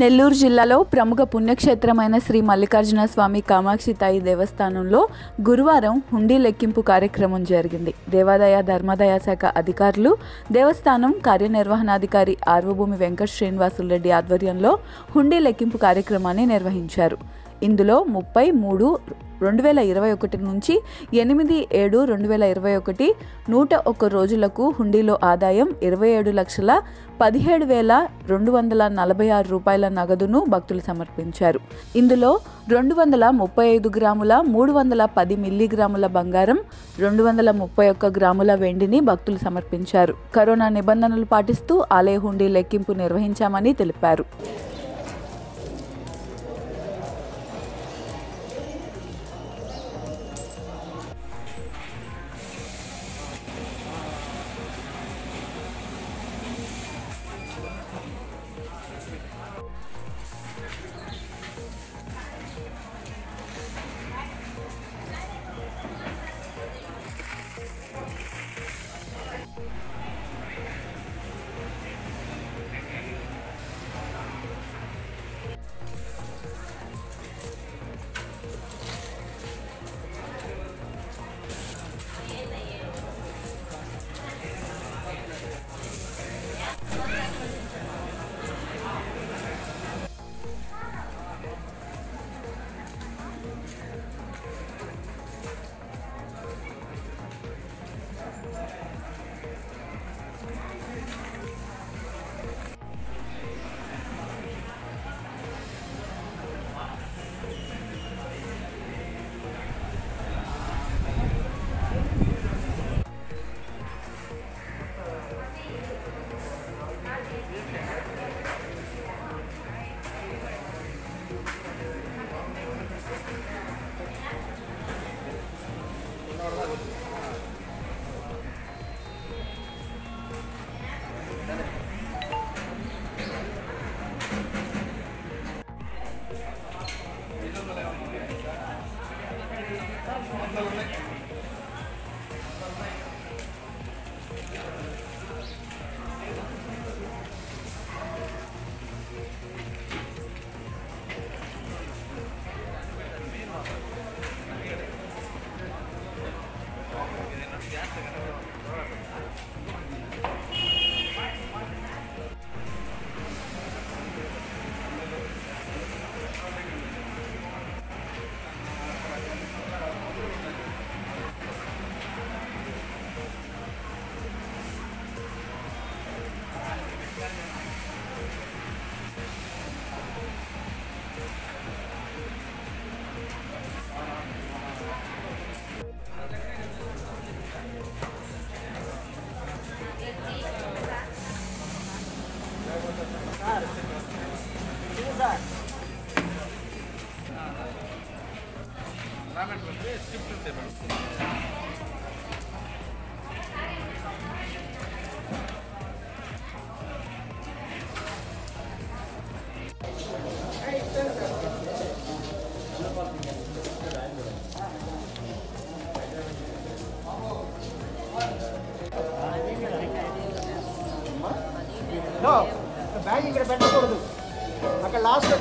నెల్లూరు జిల్లాలో ప్రముఖ పుణ్యక్షేత్రమైన శ్రీ మల్లికార్జున స్వామి కామాక్షి తాయి దేవస్థానంలో గురువారం హుండీ లెక్కింపు కార్యక్రమం జరిగింది దేవాదాయ ధర్మాదాయ శాఖ అధికారులు దేవస్థానం కార్యనిర్వహణాధికారి ఆర్వభూమి వెంకట శ్రీనివాసులరెడ్డి ఆధ్వర్యంలో హుండీ లెక్కింపు కార్యక్రమాన్ని నిర్వహించారు ఇందులో ముప్పై మూడు రెండు వేల ఇరవై ఒకటి నుంచి ఎనిమిది ఏడు రెండు వేల ఇరవై ఒకటి నూట ఒక్క రోజులకు హుండీలో ఆదాయం ఇరవై ఏడు లక్షల పదిహేడు వేల రెండు వందల నలభై ఆరు రూపాయల నగదును భక్తులు సమర్పించారు ఇందులో రెండు వందల ముప్పై ఐదు గ్రాముల మూడు వందల పది మిల్లీగ్రాముల బంగారం రెండు వందల ముప్పై ఒక్క గ్రాముల వెండిని భక్తులు సమర్పించారు కరోనా నిబంధనలు పాటిస్తూ ఆలయ హుండీ లెక్కింపు నిర్వహించామని తెలిపారు నో బ్యాగ్ ఇక్కడ పెట్టకూడదు అక్కడ లాస్ట్